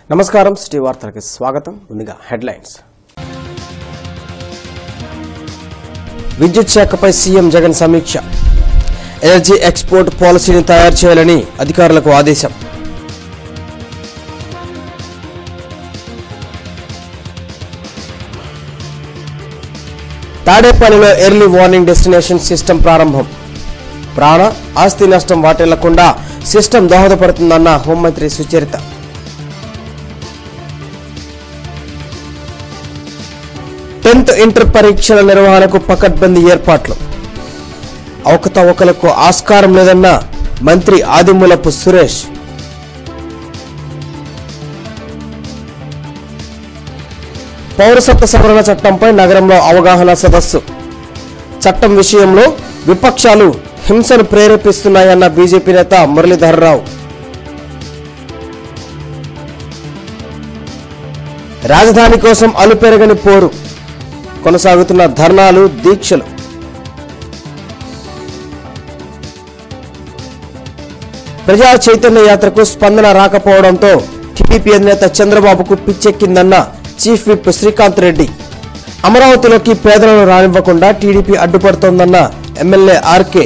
నమస్కారం సిటీ వార్తలకి స్వాగతం ముందుగా హెడ్లైన్స్ విద్యుత్ శాఖపై సీఎం జగన్ సమీక్ష ఎనర్జీ ఎక్స్పోర్ట్ పాలసీని తయారు చేయాలని అధికారులకు ఆదేశం తాడేపల్లిలో ఎర్లీ వార్నింగ్ డెస్టినేషన్ సిస్టమ్ ప్రారంభం ప్రాణ ఆస్తి నష్టం వాటిల్లకుండా సిస్టమ్ దోహదపడుతుందన్న హోంమంత్రి సుచరిత టెన్త్ ఇంటర్ పరీక్షల నిర్వహణకు పకడ్బందీ ఏర్పాట్లు అవకతవకలకు ఆస్కారం లేదన్న మంత్రి ఆదిమూలపు సురేష్ పౌరసత్వ సవరణ చట్టంపై నగరంలో అవగాహన సదస్సు చట్టం విషయంలో విపక్షాలు హింసను ప్రేరేపిస్తున్నాయన్న బీజేపీ నేత మురళీధర్రావు రాజధాని కోసం అలుపెరగని పోరు కొనసాగుతున్న ధర్నాలు దీక్షలు ప్రజా చైతన్య యాత్రకు స్పందన రాకపోవడంతో టీడీపీ అధినేత చంద్రబాబుకు పిచ్చెక్కిందన్న చీఫ్ విప్ శ్రీకాంత్ రెడ్డి అమరావతిలోకి పేదలను రానివ్వకుండా టీడీపీ అడ్డుపడుతోందన్న ఎమ్మెల్యే ఆర్కే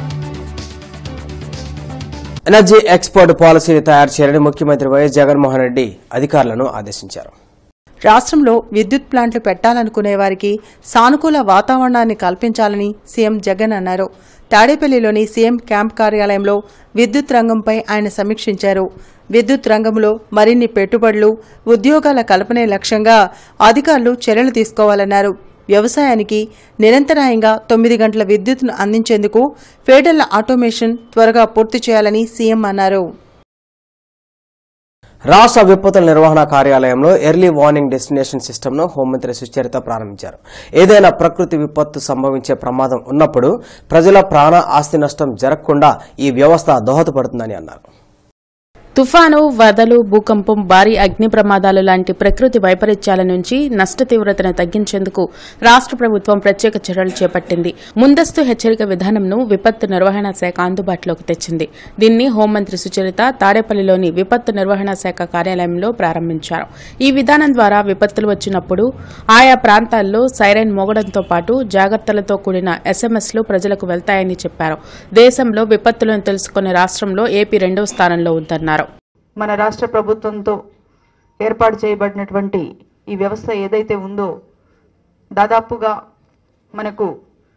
ఎనర్జీ ఎక్స్పోర్ట్ పాలసీని తయారు చేయాలని ముఖ్యమంత్రి వైఎస్ జగన్మోహన్ రెడ్డి అధికారులను ఆదేశించారు రాష్ట్రంలో విద్యుత్ ప్లాంట్లు పెట్టాలనుకునే వారికి సానుకూల వాతావరణాన్ని కల్పించాలని సీఎం జగన్ అన్నారు తాడేపల్లిలోని సీఎం క్యాంప్ కార్యాలయంలో విద్యుత్ రంగంపై ఆయన సమీక్షించారు విద్యుత్ రంగంలో మరిన్ని పెట్టుబడులు ఉద్యోగాల కల్పనే లక్ష్యంగా అధికారులు చర్యలు తీసుకోవాలన్నారు వ్యవసాయానికి నిరంతరాయంగా తొమ్మిది గంటల విద్యుత్తును అందించేందుకు ఫేడర్ల ఆటోమేషన్ త్వరగా పూర్తి చేయాలని సీఎం అన్నారు రాష్ట్ర విపత్తుల నిర్వహణ కార్యాలయంలో ఎర్లీ వార్నింగ్ డెస్టినేషన్ సిస్టమ్ను హోంమంత్రి సుచరిత ప్రారంభించారు ఏదైనా ప్రకృతి విపత్తు సంభవించే ప్రమాదం ఉన్నప్పుడు ప్రజల ప్రాణ ఆస్తి నష్టం జరగకుండా ఈ వ్యవస్థ దోహదపడుతుందని అన్నారు తుఫాను వరదలు భూకంపం భారీ అగ్ని ప్రమాదాలు లాంటి ప్రకృతి వైపరీత్యాల నుంచి నష్ట తీవ్రతను తగ్గించేందుకు రాష్ట్ర ప్రభుత్వం ప్రత్యేక చర్యలు చేపట్టింది ముందస్తు హెచ్చరిక విధానంను విపత్తు నిర్వహణ శాఖ అందుబాటులోకి తెచ్చింది దీన్ని హోంమంత్రి సుచరిత తాడేపల్లిలోని విపత్తు నిర్వహణ శాఖ కార్యాలయంలో ప్రారంభించారు ఈ విధానం ద్వారా విపత్తులు వచ్చినప్పుడు ఆయా ప్రాంతాల్లో సైరన్ మోగడంతో పాటు జాగ్రత్తలతో కూడిన ఎస్ఎంఎస్లు ప్రజలకు వెళ్తాయని చెప్పారు దేశంలో విపత్తులను తెలుసుకునే రాష్ట్రంలో ఏపీ రెండవ స్థానంలో ఉందన్నారు మన రాష్ట్ర ప్రభుత్వంతో ఏర్పాటు చేయబడినటువంటి ఈ వ్యవస్థ ఏదైతే ఉందో దాదాపుగా మనకు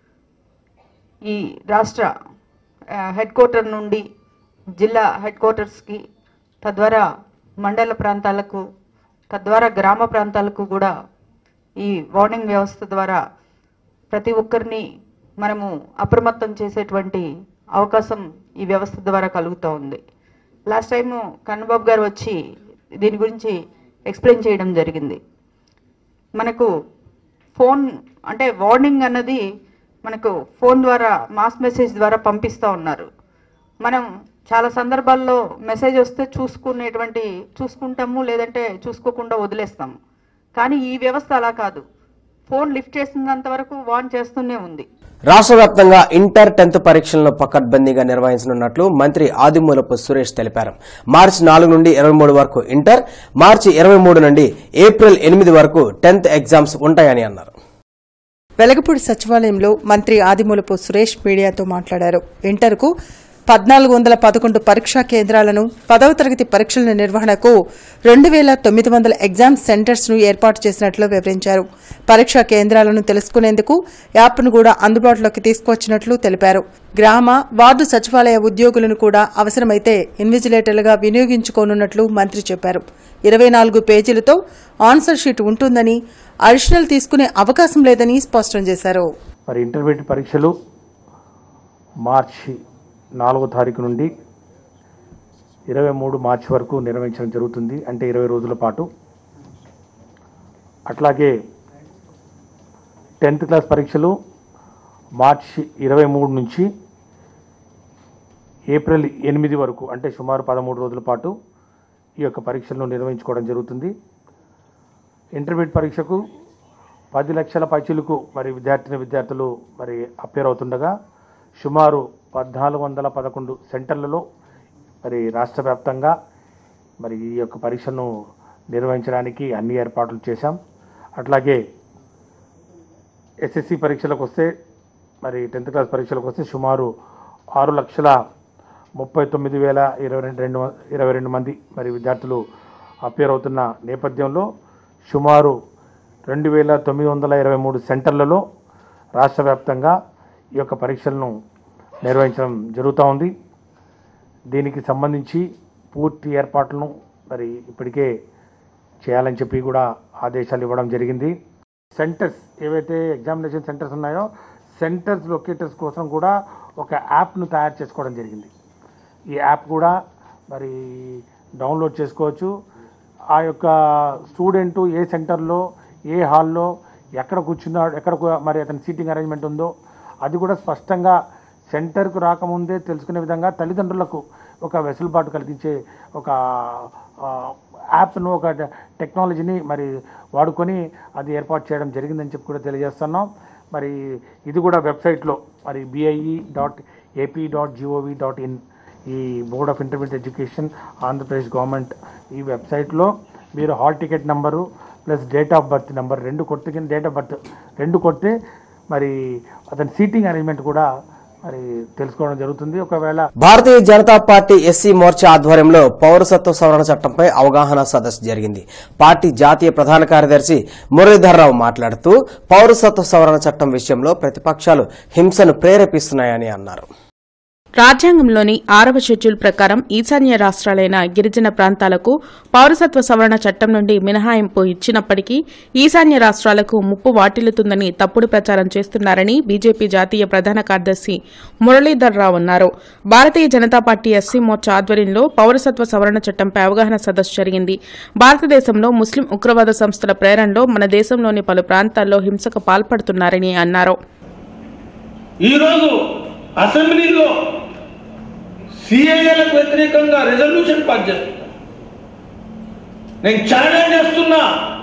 ఈ రాష్ట్ర ఆ, హెడ్ క్వార్టర్ నుండి జిల్లా హెడ్ క్వార్టర్స్కి తద్వారా మండల ప్రాంతాలకు తద్వారా గ్రామ ప్రాంతాలకు కూడా ఈ వార్నింగ్ వ్యవస్థ ద్వారా ప్రతి ఒక్కరిని మనము అప్రమత్తం చేసేటువంటి అవకాశం ఈ వ్యవస్థ ద్వారా కలుగుతూ ఉంది లాస్ట్ టైం కన్నబాబు గారు వచ్చి దీని గురించి ఎక్స్ప్లెయిన్ చేయడం జరిగింది మనకు ఫోన్ అంటే వార్నింగ్ అన్నది మనకు ఫోన్ ద్వారా మాస్ మెసేజ్ ద్వారా పంపిస్తూ ఉన్నారు మనం చాలా సందర్భాల్లో మెసేజ్ వస్తే చూసుకునేటువంటి చూసుకుంటాము లేదంటే చూసుకోకుండా వదిలేస్తాము కానీ ఈ వ్యవస్థ అలా కాదు ఫోన్ లిఫ్ట్ చేసినంత వరకు వార్న్ చేస్తూనే ఉంది రాష్ట్ర వ్యాప్తంగా ఇంటర్ టెన్త్ పరీక్షలను పకడ్బందీగా నిర్వహించనున్నట్లు మంత్రి ఆదిమూలపు సురేష్ తెలిపారు మార్చి నాలుగు నుండి ఇరవై మూడు వరకు ఇంటర్ మార్చి ఇరవై మూడు నుండి ఏప్రిల్ ఎనిమిది వరకు టెన్త్ ఎగ్జామ్స్ ఉంటాయని అన్నారు వెలగపూడి సచివాలయంలో మంత్రి ఆదిమూలపు సురేష్ మీడియాతో మాట్లాడారు ఇంటర్కు పద్నాలుగు వందల పదకొండు పరీక్షా కేంద్రాలను పదవ తరగతి పరీక్షల నిర్వహణకు రెండు వేల తొమ్మిది వందల ఎగ్జామ్ సెంటర్స్ ను ఏర్పాటు చేసినట్లు వివరించారు పరీక్షా కేంద్రాలను తెలుసుకునేందుకు యాప్ను కూడా అందుబాటులోకి తీసుకొచ్చినట్లు తెలిపారు గ్రామ వార్డు సచివాలయ ఉద్యోగులను కూడా అవసరమైతే ఇన్విజిలేటర్లుగా వినియోగించుకోనున్నట్లు మంత్రి చెప్పారు ఇరవై నాలుగు పేజీలతో ఆన్సర్ షీట్ ఉంటుందని అడిషనల్ తీసుకునే అవకాశం లేదని స్పష్టం చేశారు మరి ఇంటర్మీడియట్ పరీక్షలు మార్చి నాలుగో తారీఖు నుండి ఇరవై మూడు మార్చి వరకు నిర్వహించడం జరుగుతుంది అంటే ఇరవై రోజుల పాటు అట్లాగే టెన్త్ క్లాస్ పరీక్షలు మార్చి ఇరవై మూడు నుంచి ఏప్రిల్ ఎనిమిది వరకు అంటే సుమారు పదమూడు రోజుల పాటు ఈ యొక్క పరీక్షలను నిర్వహించుకోవడం జరుగుతుంది ఇంటర్మీడియట్ పరీక్షకు పది లక్షల పైచీలకు మరి విద్యార్థిని విద్యార్థులు మరి అపేర్ అవుతుండగా సుమారు పద్నాలుగు వందల పదకొండు సెంటర్లలో మరి రాష్ట్ర వ్యాప్తంగా మరి ఈ యొక్క పరీక్షను నిర్వహించడానికి అన్ని ఏర్పాట్లు చేశాం అట్లాగే ఎస్ఎస్సి పరీక్షలకు వస్తే మరి టెన్త్ క్లాస్ పరీక్షలకు వస్తే సుమారు ఆరు లక్షల ముప్పై తొమ్మిది వేల ఇరవై రెండు రెండు వ- ఇరవై రెండు మంది మరి విద్యార్థులు అపేర్ అవుతున్న నేపథ్యంలో సుమారు రెండు వేల తొమ్మిది వందల ఇరవై మూడు సెంటర్లలో రాష్ట్ర వ్యాప్తంగా ఈ యొక్క పరీక్షలను నిర్వహించడం జరుగుతూ ఉంది దీనికి సంబంధించి పూర్తి ఏర్పాట్లను మరి ఇప్పటికే చేయాలని చెప్పి కూడా ఆదేశాలు ఇవ్వడం జరిగింది సెంటర్స్ ఏవైతే ఎగ్జామినేషన్ సెంటర్స్ ఉన్నాయో సెంటర్స్ లొకేటర్స్ కోసం కూడా ఒక యాప్ను తయారు చేసుకోవడం జరిగింది ఈ యాప్ కూడా మరి డౌన్లోడ్ చేసుకోవచ్చు ఆ యొక్క స్టూడెంట్ ఏ సెంటర్లో ఏ హాల్లో ఎక్కడ కూర్చున్నాడు ఎక్కడ కూ- మరి అతని సీటింగ్ అరేంజ్మెంట్ ఉందో అది కూడా స్పష్టంగా సెంటర్కు రాకముందే తెలుసుకునే విధంగా తల్లిదండ్రులకు ఒక వెసులుబాటు కలిగించే ఒక ఆ, యాప్ను ఒక టె- టెక్నాలజీని మరి వాడుకొని అది ఏర్పాటు చేయడం జరిగిందని చెప్పి కూడా తెలియజేస్తున్నాం మరి ఇది కూడా వెబ్సైట్లో మరి BIE dot AP dot gov dot in ఈ board of intermediate education Andhra Pradesh government ఈ వెబ్సైట్లో మీరు hall ticket number plus date of birth number రెండు కొట్టి డేట్ ఆఫ్ బర్త్ రెండు కొట్టి మరి అతని సీటింగ్ అరేంజ్మెంట్ కూడా మరి తెలుసుకోవడం జరుగుతుంది ఒకవేళ భారతీయ జనతా పార్టీ ఎస్సీ మోర్చా ఆధ్వర్యంలో పౌరసత్వ సవరణ చట్టంపై అవగాహన సదస్సు జరిగింది పార్టీ జాతీయ ప్రధాన కార్యదర్శి మురళీధర్రావు మాట్లాడుతూ పౌరసత్వ సవరణ చట్టం విషయంలో ప్రతిపక్షాలు హింసను ప్రేరేపిస్తున్నాయని అన్నారు రాజ్యాంగంలోని ఆరవ షెడ్యూల్ ప్రకారం ఈశాన్య రాష్ట్రాలైన గిరిజన ప్రాంతాలకు పౌరసత్వ సవరణ చట్టం నుండి మినహాయింపు ఇచ్చినప్పటికీ ఈశాన్య రాష్ట్రాలకు ముప్పు వాటిల్లుతుందని తప్పుడు ప్రచారం చేస్తున్నారని బీజేపీ జాతీయ ప్రధాన కార్యదర్శి మురళీధర్ రావు అన్నారు భారతీయ జనతా పార్టీ ఎస్సీ మోర్చా ఆధ్వర్యంలో పౌరసత్వ సవరణ చట్టంపై అవగాహన సదస్సు జరిగింది భారతదేశంలో ముస్లిం ఉగ్రవాద సంస్థల ప్రేరణలో మన దేశంలోని పలు ప్రాంతాల్లో హింసకు పాల్పడుతున్నారని అన్నారు ఈరోజు అసెంబ్లీలో సిఏఏలకు వ్యతిరేకంగా రిజల్యూషన్ పాస్ చేస్తున్నారు నేను ఛాలెంజ్ చేస్తున్నా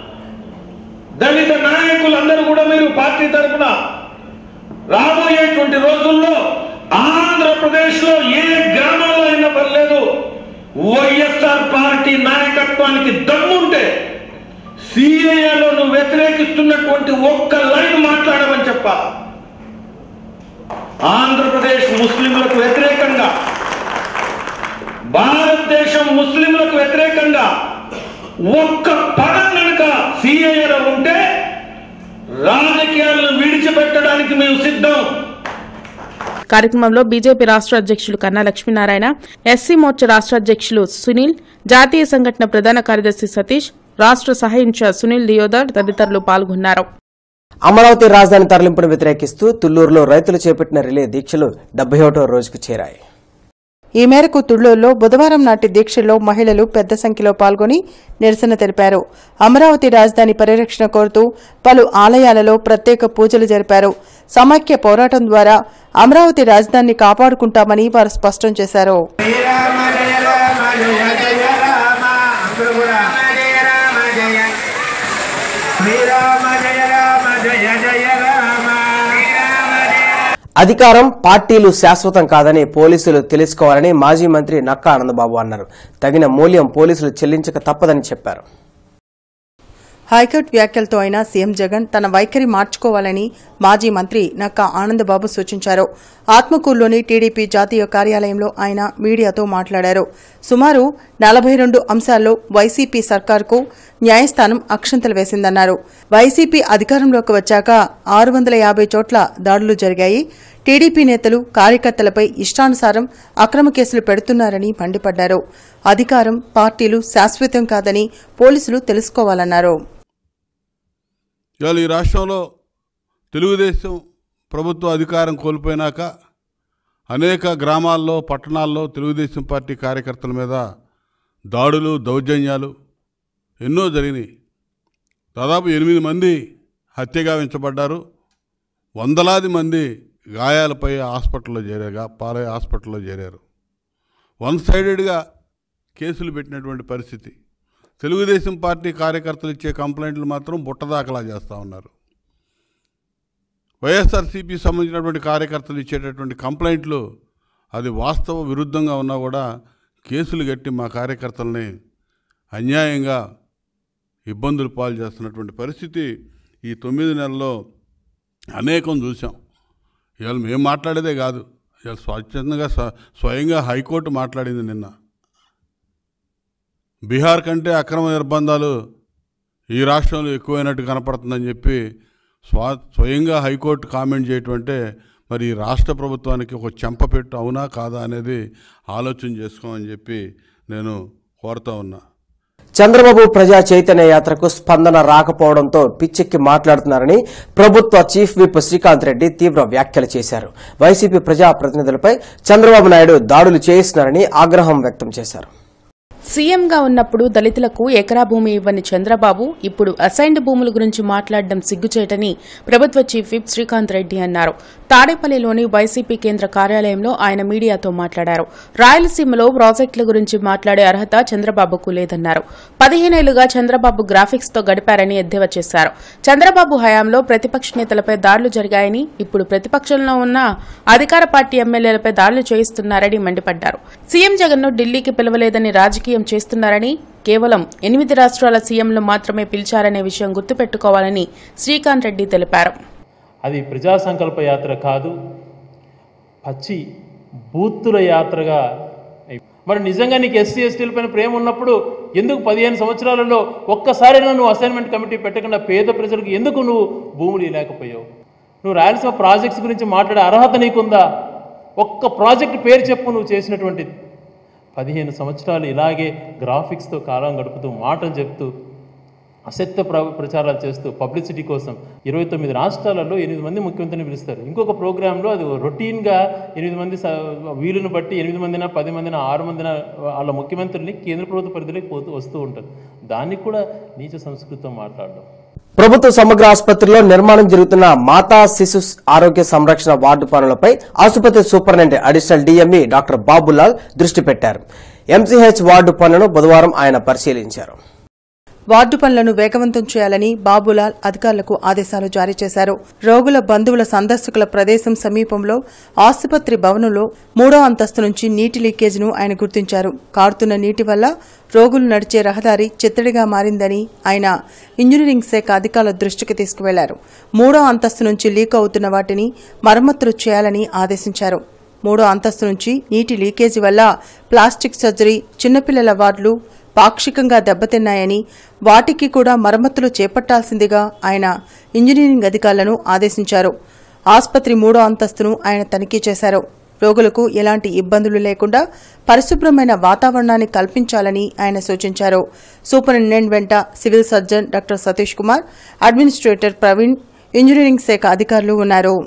దళిత నాయకులందరూ కూడా మీరు పార్టీ తరఫున రాబోయేటువంటి రోజుల్లో ఆంధ్రప్రదేశ్ లో ఏ గ్రామంలో అయినా పర్లేదు వైఎస్ఆర్ పార్టీ నాయకత్వానికి దమ్ముంటే సిఏఏలో నువ్వు వ్యతిరేకిస్తున్నటువంటి ఒక్క లైన్ మాట్లాడమని చెప్పా ఆంధ్రప్రదేశ్ ముస్లింలకు వ్యతిరేకంగా భారతదేశం ముస్లింలకు వ్యతిరేకంగా ఒక్క పదం కనుక సిఐలో ఉంటే రాజకీయాలను విడిచిపెట్టడానికి మేము సిద్ధం కార్యక్రమంలో బీజేపీ రాష్ట్ర అధ్యక్షులు కన్నా లక్ష్మీనారాయణ ఎస్సీ మోర్చా రాష్ట్ర అధ్యక్షులు సునీల్ జాతీయ సంఘటన ప్రధాన కార్యదర్శి సతీష్ రాష్ట్ర సహాయ ఇన్ఛార్జ్ సునీల్ దియోదర్ తదితరులు పాల్గొన్నారు అమరావతి రాజధాని తరలింపును వ్యతిరేకిస్తూ తుళ్లూరులో రైతులు చేపట్టిన రిలే దీక్షలు డెబ్బై ఒకటో రోజుకు చేరాయి ఈ మేరకు తుళ్లూరులో బుధవారం నాటి దీక్షల్లో మహిళలు పెద్ద సంఖ్యలో పాల్గొని నిరసన తెలిపారు అమరావతి రాజధాని పరిరక్షణ కోరుతూ పలు ఆలయాలలో ప్రత్యేక పూజలు జరిపారు సమాఖ్య పోరాటం ద్వారా అమరావతి రాజధానిని కాపాడుకుంటామని వారు స్పష్టం చేశారు శ్రీరామ జయ రామ జయ జయ రామ అందరూ కూడా జయ రామ జయ శ్రీరామ జయ రామ జయ జయ రామ శ్రీరామ జయ అధికారం పార్టీలు శాశ్వతం కాదని పోలీసులు తెలుసుకోవాలని మాజీ మంత్రి నక్కా ఆనందబాబు అన్నారు తగిన మూల్యం పోలీసులు చెల్లించక తప్పదని చెప్పారు హైకోర్టు వ్యాఖ్యలతో అయినా సీఎం జగన్ తన వైఖరి మార్చుకోవాలని మాజీ మంత్రి నక్కా ఆనందబాబు సూచించారు ఆత్మకూరులోని టీడీపీ జాతీయ కార్యాలయంలో ఆయన మీడియాతో మాట్లాడారు సుమారు నలభై రెండు అంశాల్లో వైసీపీ సర్కార్కు న్యాయస్థానం అక్షంతలు వేసిందన్నారు వైసీపీ అధికారంలోకి వచ్చాక ఆరు వందల యాభై చోట్ల దాడులు జరిగాయి టీడీపీ నేతలు కార్యకర్తలపై ఇష్టానుసారం అక్రమ కేసులు పెడుతున్నారని మండిపడ్డారు అధికారం పార్టీలు శాశ్వతం కాదని పోలీసులు తెలుసుకోవాలన్నారు ఇవాళ ఈ రాష్ట్రంలో తెలుగుదేశం ప్రభుత్వ అధికారం కోల్పోయినాక అనేక గ్రామాల్లో పట్టణాల్లో తెలుగుదేశం పార్టీ కార్యకర్తల మీద దాడులు దౌర్జన్యాలు ఎన్నో జరిగినాయి దాదాపు ఎనిమిది మంది హత్యగా వెంచబడ్డారు వందలాది మంది గాయాలపై హాస్పిటల్లో చేరాగా పాలయ హాస్పిటల్లో చేరారు వన్ సైడెడ్గా కేసులు పెట్టినటువంటి పరిస్థితి తెలుగుదేశం పార్టీ కార్యకర్తలు ఇచ్చే కంప్లైంట్లు మాత్రం బుట్టదాఖలా చేస్తూ ఉన్నారు వైఎస్ఆర్సీపీ సంబంధించినటువంటి కార్యకర్తలు ఇచ్చేటటువంటి కంప్లైంట్లు అది వాస్తవ విరుద్ధంగా ఉన్నా కూడా కేసులు కట్టి మా కార్యకర్తల్ని అన్యాయంగా ఇబ్బందులు పాలు చేస్తున్నటువంటి పరిస్థితి ఈ తొమ్మిది నెలల్లో అనేకం చూసాం ఇవాళ మేము మాట్లాడేదే కాదు ఇవాళ స్వచ్ఛందంగా స్వ- స్వయంగా హైకోర్టు మాట్లాడింది నిన్న బీహార్ కంటే అక్రమ నిర్బంధాలు ఈ రాష్ట్రంలో ఎక్కువైనట్టు కనపడుతుందని చెప్పి స్వా స్వయంగా హైకోర్టు కామెంట్ చేయటం అంటే మరి ఈ రాష్ట్ర ప్రభుత్వానికి ఒక చెంపపెట్టు అవునా కాదా అనేది ఆలోచన చేసుకోమని చెప్పి నేను కోరుతా ఉన్నా చంద్రబాబు ప్రజా చైతన్య యాత్రకు స్పందన రాకపోవడంతో పిచ్చెక్కి మాట్లాడుతున్నారని ప్రభుత్వ చీఫ్ విప్ శ్రీకాంత్ రెడ్డి తీవ్ర వ్యాఖ్యలు చేశారు వైసీపీ ప్రజా ప్రతినిధులపై చంద్రబాబు నాయుడు దాడులు చేయిస్తున్నారని ఆగ్రహం వ్యక్తం చేశారు సీఎంగా ఉన్నప్పుడు దళితులకు ఎకరా భూమి ఇవ్వని చంద్రబాబు ఇప్పుడు అసైన్డ్ భూముల గురించి మాట్లాడడం సిగ్గుచేటని ప్రభుత్వ చీఫ్ విప్ శ్రీకాంత్ రెడ్డి అన్నారు తాడేపల్లిలోని వైసీపీ కేంద్ర కార్యాలయంలో ఆయన మీడియాతో మాట్లాడారు రాయలసీమలో ప్రాజెక్టుల గురించి మాట్లాడే అర్హత చంద్రబాబుకు లేదన్నారు పదిహేనేళ్లుగా చంద్రబాబు గ్రాఫిక్స్ తో గడిపారని ఎద్దేవా చేశారు చంద్రబాబు హయాంలో ప్రతిపక్ష నేతలపై దాడులు జరిగాయని ఇప్పుడు ప్రతిపక్షంలో ఉన్న అధికార పార్టీ ఎమ్మెల్యేలపై దాడులు చేయిస్తున్నారని మండిపడ్డారు సీఎం జగన్ను ఢిల్లీకి పిలవలేదని రాజకీయం చేస్తున్నారని కేవలం ఎనిమిది రాష్ట్రాల సీఎంలు మాత్రమే పిలిచారనే విషయం గుర్తుపెట్టుకోవాలని శ్రీకాంత్ రెడ్డి తెలిపారు అది ప్రజా సంకల్ప యాత్ర కాదు పచ్చి బూత్తుల యాత్రగా అయి- మరి నిజంగా నీకు ఎస్సీ ఎస్టీల పైన ప్రేమ ఉన్నప్పుడు ఎందుకు పదిహేను సంవత్సరాలలో ఒక్కసారైనా నువ్వు అసైన్మెంట్ కమిటీ పెట్టకుండా పేద ప్రజలకు ఎందుకు నువ్వు భూములు ఇవ్వలేకపోయావు నువ్వు రాయలసీమ ప్రాజెక్ట్స్ గురించి మాట్లాడే అర్హత నీకుందా ఒక్క ప్రాజెక్ట్ పేరు చెప్పు నువ్వు చేసినటువంటిది పదిహేను సంవత్సరాలు ఇలాగే గ్రాఫిక్స్తో కాలం గడుపుతూ మాటలు చెప్తూ అసత్య ప్ర ప్రచారాలు చేస్తూ పబ్లిసిటీ కోసం ఇరవై తొమ్మిది రాష్ట్రాలలో ఎనిమిది మంది ముఖ్యమంత్రిని పిలుస్తారు ఇంకొక ప్రోగ్రాంలో అది రొటీన్గా ఎనిమిది మంది స- వీలును బట్టి ఎనిమిది మందిన పది మందిన ఆరు మందిన వాళ్ళ ముఖ్యమంత్రుల్ని కేంద్ర ప్రభుత్వ పరిధిలోకి పోతూ వస్తూ ఉంటారు దానికి కూడా నీచ సంస్కృతం మాట్లాడడం ప్రభుత్వ సమగ్ర ఆసుపత్రిలో నిర్మాణం జరుగుతున్న మాతా శిశు ఆరోగ్య సంరక్షణ వార్డు పనులపై ఆసుపత్రి superintendent additional DME doctor Babulal దృష్టి పెట్టారు ఎంసీహెచ్ వార్డు పనులను బుధవారం ఆయన పరిశీలించారు వార్డు పనులను వేగవంతం చేయాలని బాబులాల్ అధికారులకు ఆదేశాలు జారీ చేశారు రోగుల బంధువుల సందర్శకుల ప్రదేశం సమీపంలో ఆసుపత్రి భవనంలో మూడో అంతస్తు నుంచి నీటి లీకేజ్ను ఆయన గుర్తించారు కారుతున్న నీటి వల్ల రోగులు నడిచే రహదారి చిత్తడిగా మారిందని ఆయన ఇంజనీరింగ్ శాఖ అధికారుల దృష్టికి తీసుకువెళ్లారు మూడో అంతస్తు నుంచి లీక్ అవుతున్న వాటిని మరమ్మతులు చేయాలని ఆదేశించారు మూడో అంతస్తు నుంచి నీటి లీకేజీ వల్ల ప్లాస్టిక్ సర్జరీ చిన్నపిల్లల వార్డులు పాక్షికంగా దెబ్బతిన్నాయని వాటికి కూడా మరమ్మతులు చేపట్టాల్సిందిగా ఆయన ఇంజనీరింగ్ అధికారులను ఆదేశించారు ఆసుపత్రి మూడో అంతస్తును ఆయన తనిఖీ చేశారు రోగులకు ఎలాంటి ఇబ్బందులు లేకుండా పరిశుభ్రమైన వాతావరణాన్ని కల్పించాలని ఆయన సూచించారు సూపరింటెండెంట్ వెంట civil surgeon doctor Satish Kumar administrator Praveen engineering శాఖ అధికారులు ఉన్నారు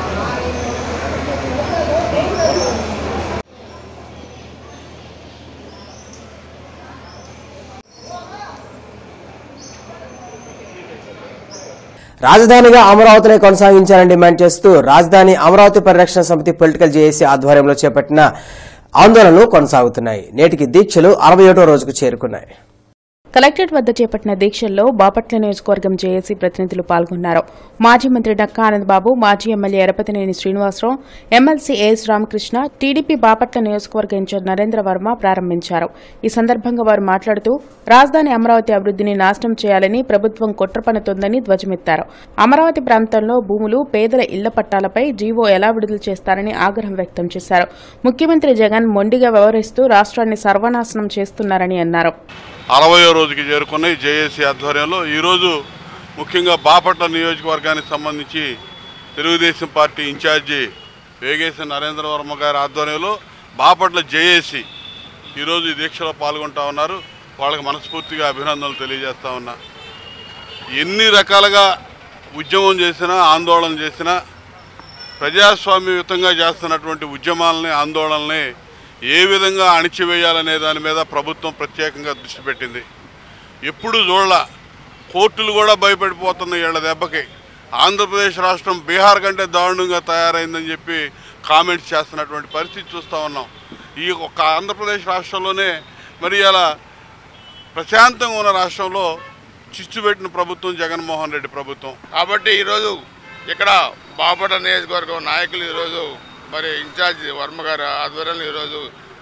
రాజధానిగా అమరావతిని కొనసాగించాలని డిమాండ్ చేస్తూ రాజధాని అమరావతి పరిరక్షణ సమితి పొలిటికల్ జేఏసీ ఆధ్వర్యంలో చేపట్టిన ఆందోళనలు కొనసాగుతున్నాయి నేటికి దీక్షలు అరవై ఒకటో రోజుకు చేరుకున్నాయి కలెక్టరేట్ వద్ద చేపట్టిన దీక్షల్లో బాపట్ల నియోజకవర్గం జేఏసీ ప్రతినిధులు పాల్గొన్నారు మాజీ మంత్రి డక్కా ఆనందబాబు మాజీ MLA Yarapathineni Srinivasa Rao MLC AS Ramakrishna TDP Bapatla నియోజకవర్గ ఇన్ఛార్జ్ నరేంద్ర వర్మ ప్రారంభించారు ఈ సందర్భంగా వారు మాట్లాడుతూ రాజధాని అమరావతి అభివృద్ధిని నాశనం చేయాలని ప్రభుత్వం కుట్ర పన్నుతోందని ధ్వజమెత్తారు అమరావతి ప్రాంతంలో భూములు పేదల ఇళ్ల పట్టాలపై జీవో ఎలా విడుదల చేస్తారని ఆగ్రహం వ్యక్తం చేశారు ముఖ్యమంత్రి జగన్ మొండిగా వ్యవహరిస్తూ రాష్ట్రాన్ని సర్వనాశనం చేస్తున్నారని అన్నారు అరవయో రోజుకి చేరుకున్న ఈ జేఏసీ ఆధ్వర్యంలో ఈరోజు ముఖ్యంగా బాపట్ల నియోజకవర్గానికి సంబంధించి తెలుగుదేశం పార్టీ ఇన్ఛార్జి వేగేశ్వర నరేంద్ర వర్మ గారి ఆధ్వర్యంలో బాపట్ల జేఏసీ ఈరోజు ఈ దీక్షలో పాల్గొంటా ఉన్నారు వాళ్ళకి మనస్ఫూర్తిగా అభినందనలు తెలియజేస్తా ఉన్నా ఎన్ని రకాలుగా ఉద్యమం చేసినా ఆందోళన చేసినా ప్రజాస్వామ్యయుతంగా చేస్తున్నటువంటి ఉద్యమాలని ఆందోళనల్ని ఏ విధంగా అణిచివేయాలనే దాని మీద ప్రభుత్వం ప్రత్యేకంగా దృష్టి పెట్టింది ఎప్పుడు చూడాల కోర్టులు కూడా భయపడిపోతున్నాయి వీళ్ళ దెబ్బకి ఆంధ్రప్రదేశ్ రాష్ట్రం బీహార్ కంటే దారుణంగా తయారైందని చెప్పి కామెంట్స్ చేస్తున్నటువంటి పరిస్థితి చూస్తూ ఉన్నాం ఈ ఒక్క ఆంధ్రప్రదేశ్ రాష్ట్రంలోనే మరి అలా ప్రశాంతంగా ఉన్న రాష్ట్రంలో చిచ్చు పెట్టిన ప్రభుత్వం జగన్మోహన్ రెడ్డి ప్రభుత్వం కాబట్టి ఈరోజు ఇక్కడ బాపట్ల నియోజకవర్గం నాయకులు ఈరోజు మరి ఇన్ఛార్జ్ వర్మ గారు ఆధ్వర్యంలో ఈరోజు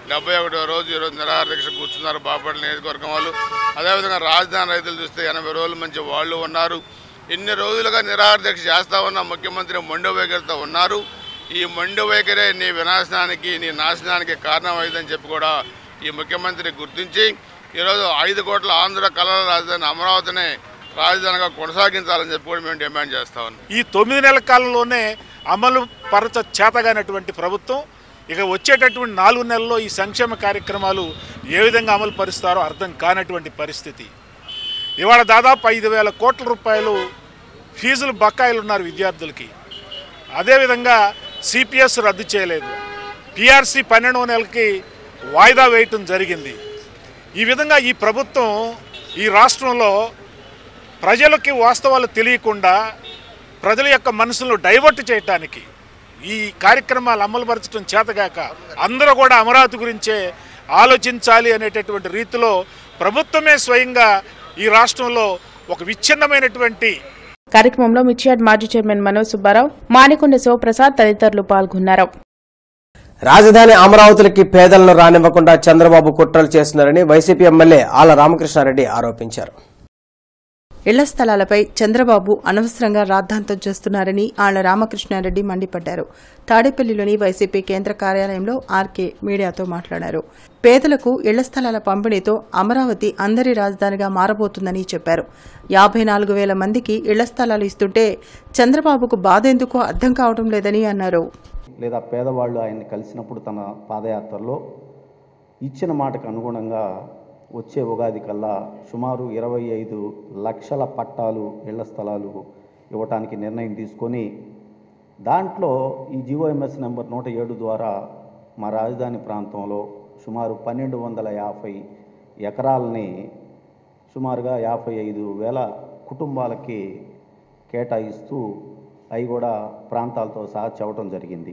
డెబ్బై ఒకటో రోజు ఈరోజు నిరాహార దీక్ష కూర్చున్నారు బాపట్ల నియోజకవర్గం వాళ్ళు అదేవిధంగా రాజధాని రైతులు చూస్తే ఎనభై రోజుల మంచి వాళ్ళు ఉన్నారు ఇన్ని రోజులుగా నిరాహార దీక్ష చేస్తా ఉన్న ముఖ్యమంత్రి మొండి వైఖరితో ఉన్నారు ఈ మొండి వైఖరే నీ వినాశనానికి నీ నాశనానికి కారణం అయిందని చెప్పి కూడా ఈ ముఖ్యమంత్రి గుర్తించి ఈరోజు ఐదు కోట్ల ఆంధ్ర కళల రాజధాని అమరావతిని రాజధానిగా కొనసాగించాలని చెప్పి కూడా మేము డిమాండ్ చేస్తా ఉన్నాం ఈ తొమ్మిది నెలల కాలంలోనే అమలు పరచ చేతగానటువంటి ప్రభుత్వం ఇక వచ్చేటటువంటి నాలుగు నెలల్లో ఈ సంక్షేమ కార్యక్రమాలు ఏ విధంగా అమలు పరుస్తారో అర్థం కానటువంటి పరిస్థితి ఇవాళ దాదాపు ఐదు వేల కోట్ల రూపాయలు ఫీజులు బకాయిలు ఉన్నారు విద్యార్థులకి అదేవిధంగా సిపిఎస్ రద్దు చేయలేదు పిఆర్సి పన్నెండవ నెలకి వాయిదా వేయటం జరిగింది ఈ విధంగా ఈ ప్రభుత్వం ఈ రాష్ట్రంలో ప్రజలకి వాస్తవాలు తెలియకుండా ప్రజల యొక్క మనసులను డైవర్ట్ చేయటానికి ఈ కార్యక్రమాలు అమలుపరచడం చేతగాక అందరూ కూడా అమరావతి గురించే ఆలోచించాలి అనేటటువంటి రీతిలో ప్రభుత్వమే స్వయంగా ఈ రాష్ట్రంలో ఒక విచ్ఛిన్నమైనటువంటి కార్యక్రమంలో మిర్చియాడ్ మాజీ చైర్మన్ మనోజ్ సుబ్బారావు మానికొండ శివప్రసాద్ తదితరులు పాల్గొన్నారు రాజధాని అమరావతికి పేదలను రానివ్వకుండా చంద్రబాబు కుట్రలు చేస్తున్నారని వైసీపీ ఎమ్మెల్యే ఆల రామకృష్ణారెడ్డి ఆరోపించారు ఇళ్ల స్థలాలపై చంద్రబాబు అనవసరంగా రాద్ధాంతం చేస్తున్నారని ఆళ్ల రామకృష్ణారెడ్డి మండిపడ్డారు తాడేపల్లిలోని వైసీపీ కేంద్ర కార్యాలయంలో ఆర్కే మీడియాతో మాట్లాడారు పేదలకు ఇళ్ల స్థలాల పంపిణీతో అమరావతి అందరి రాజధానిగా మారబోతుందని చెప్పారు యాభై నాలుగు వేల మందికి ఇళ్ల స్థలాలు ఇస్తుంటే చంద్రబాబుకు బాధ ఎందుకో అర్థం కావడం లేదని అన్నారు లేదా పేదవాళ్ళు ఆయన్ని కలిసినప్పుడు తన పాదయాత్రలో ఇచ్చిన మాటకు అనుగుణంగా వచ్చే ఉగాది కల్లా సుమారు ఇరవై ఐదు లక్షల పట్టాలు ఇళ్ల స్థలాలు ఇవ్వటానికి నిర్ణయం తీసుకొని దాంట్లో ఈ జిఓఎంఎస్ నెంబర్ నూట ఏడు ద్వారా మా రాజధాని ప్రాంతంలో సుమారు పన్నెండు వందల యాభై ఎకరాలని సుమారుగా యాభై ఐదు వేల కుటుంబాలకి కేటాయిస్తూ అవి కూడా ప్రాంతాలతో సహా చెప్పడం జరిగింది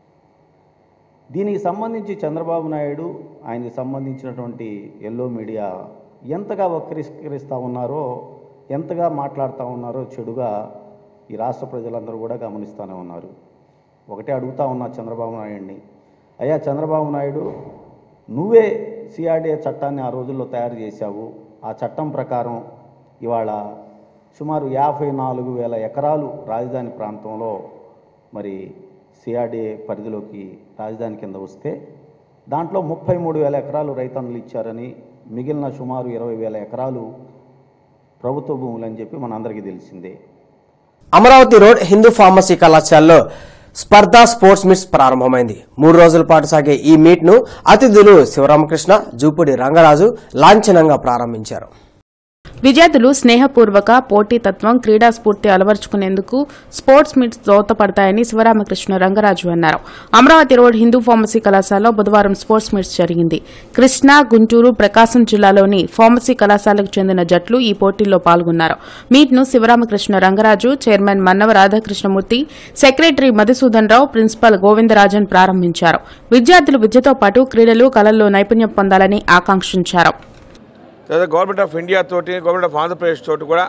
దీనికి సంబంధించి చంద్రబాబు నాయుడు ఆయనకి సంబంధించినటువంటి ఎల్లో మీడియా ఎంతగా వక్రీకరిస్తూ ఉన్నారో ఎంతగా మాట్లాడుతూ ఉన్నారో చెడుగా ఈ రాష్ట్ర ప్రజలందరూ కూడా గమనిస్తూనే ఉన్నారు ఒకటే అడుగుతా ఉన్నా చంద్రబాబు నాయుడిని అయ్యా చంద్రబాబు నాయుడు నువ్వే సిఆర్డీఏ చట్టాన్ని ఆ రోజుల్లో తయారు చేశావు ఆ చట్టం ప్రకారం ఇవాళ సుమారు యాభై నాలుగు వేల ఎకరాలు రాజధాని ప్రాంతంలో మరి సిఆర్డీఏ పరిధిలోకి రాజధాని కింద వస్తే దాంట్లో ముప్పై మూడు వేల ఎకరాలు రైతన్నులు ఇచ్చారని మిగిలిన సుమారు ఇరవై వేల ఎకరాలు ప్రభుత్వ భూములని చెప్పి మనందరికీ తెలిసిందే అమరావతి రోడ్ హిందూ ఫార్మసీ కళాశాలలో స్పర్ధ స్పోర్ట్స్ మీట్స్ ప్రారంభమైంది మూడు రోజుల పాటు సాగే ఈ మీట్ ను అతిథులు శివరామకృష్ణ జూపుడి రంగరాజు లాంఛనంగా ప్రారంభించారు విద్యార్థులు స్నేహపూర్వక పోటీతత్వం క్రీడా స్ఫూర్తి అలవర్చుకునేందుకు స్పోర్ట్స్ మీట్స్ దోహదపడతాయని శివరామకృష్ణ రంగరాజు అన్నారు అమరావతి రోడ్ హిందూ ఫార్మసీ కళాశాలలో బుధవారం స్పోర్ట్స్ మీట్స్ జరిగింది కృష్ణా గుంటూరు ప్రకాశం జిల్లాలోని ఫార్మసీ కళాశాలకు చెందిన జట్లు ఈ పోటీల్లో పాల్గొన్నారు మీట్ ను Sivaramakrishna Rangaraju chairman Mannava Radhakrishnamurthy secretary Madhusudan Rao principal Govindarajan ప్రారంభించారు విద్యార్థులు విద్యతో పాటు క్రీడలు కళల్లో నైపుణ్యం పొందాలని ఆకాంక్షించారు తర్వాత గవర్నమెంట్ ఆఫ్ ఇండియా తోటి గవర్నమెంట్ ఆఫ్ ఆంధ్రప్రదేశ్ తోటి కూడా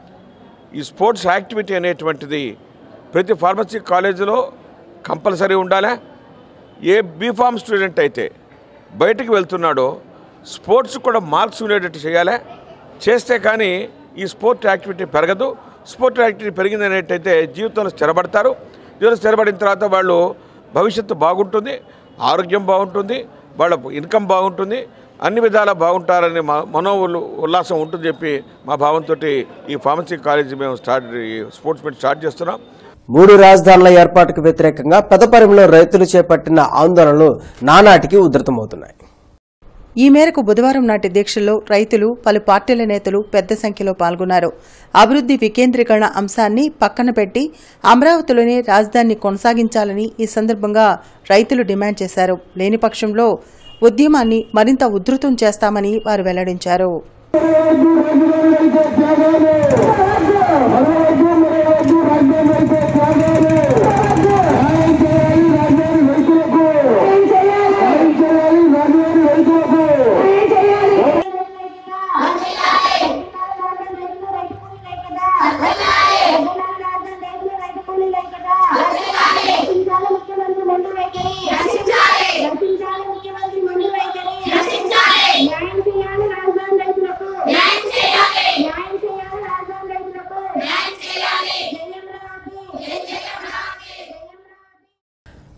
ఈ స్పోర్ట్స్ యాక్టివిటీ అనేటువంటిది ప్రతి ఫార్మసీ కాలేజీలో కంపల్సరీ ఉండాలా ఏ బీఫామ్ స్టూడెంట్ అయితే బయటికి వెళ్తున్నాడో స్పోర్ట్స్ కూడా మార్క్స్ ఉండేటట్టు చేయాలి చేస్తే కానీ ఈ స్పోర్ట్ యాక్టివిటీ పెరగదు స్పోర్ట్ యాక్టివిటీ పెరిగింది అనేటైతే జీవితంలో స్థిరపడతారు జీవితంలో స్థిరపడిన తర్వాత వాళ్ళు భవిష్యత్తు బాగుంటుంది ఆరోగ్యం బాగుంటుంది వాళ్ళ ఇన్కమ్ బాగుంటుంది అన్ని విధాలా బాగుంటారని మా మనో ఉల్లు- ఉల్లాసం ఉంటుంది చెప్పి మా భావంతో ఈ ఫార్మసీ కాలేజీ మేము స్టార్ట్ ఈ స్పోర్ట్స్ మీట్ స్టార్ట్ చేస్తున్నాం మూడు రాజధానుల ఏర్పాటుకు వ్యతిరేకంగా పెదపరిమిలో రైతులు చేపట్టిన ఆందోళనలు నానాటికి ఉధృతమవుతున్నాయి ఈ మేరకు బుధవారం నాటి దీక్షల్లో రైతులు పలు పార్టీల నేతలు పెద్ద సంఖ్యలో పాల్గొన్నారు అభివృద్ది వికేంద్రీకరణ అంశాన్ని పక్కన పెట్టి అమరావతిలోనే రాజధానిని కొనసాగించాలని ఈ సందర్భంగా రైతులు డిమాండ్ చేశారు లేని పక్షంలో ఉద్యమాన్ని మరింత ఉధృతం చేస్తామని వారు వెల్లడించారు ముఖ్యమంత్రి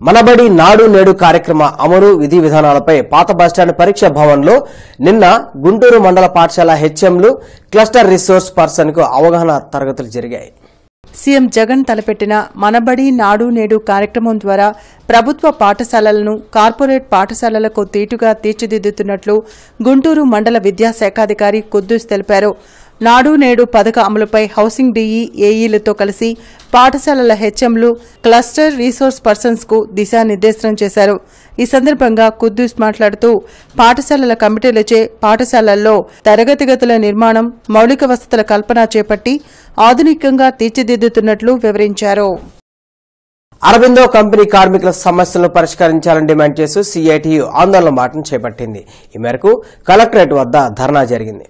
మనబడి నాడు నేడు కార్యక్రమ అమలు విధి విధానాలపై పాత బస్టాండ్ పరీక్ష భవన్లో నిన్న గుంటూరు మండల పాఠశాల హెచ్ఎంలు క్లస్టర్ రిసోర్స్ పర్సన్ కు అవగాహన తరగతులు జరిగాయి సీఎం జగన్ తలపెట్టిన మనబడి నాడు నేడు కార్యక్రమం ద్వారా ప్రభుత్వ పాఠశాలలను కార్పొరేట్ పాఠశాలలకు తీటుగా తీర్చిదిద్దుతున్నట్లు గుంటూరు మండల విద్యాశాఖాధికారి కుద్దూస్ తెలిపారు నాడు నేడు పథక అమలుపై హౌసింగ్ డీఈ ఏఈలతో కలిసి పాఠశాలల హెచ్ఎంలు క్లస్టర్ రీసోర్స్ పర్సన్స్ కు దిశానిర్దేశనం చేశారు ఈ సందర్భంగా కుద్దూస్ మాట్లాడుతూ పాఠశాలల కమిటీలచే పాఠశాలల్లో తరగతి గదుల నిర్మాణం మౌలిక వసతుల కల్పన చేపట్టి ఆధునికంగా తీర్చిదిద్దుతున్నట్లు వివరించారు అరబిందో కంపెనీ కార్మికుల సమస్యలను పరిష్కరించాలని డిమాండ్ చేస్తూ సిఐటియు ఆందోళన బాటను చేపట్టింది ఈ మేరకు కలెక్టరేట్ వద్ద ధర్నా జరిగింది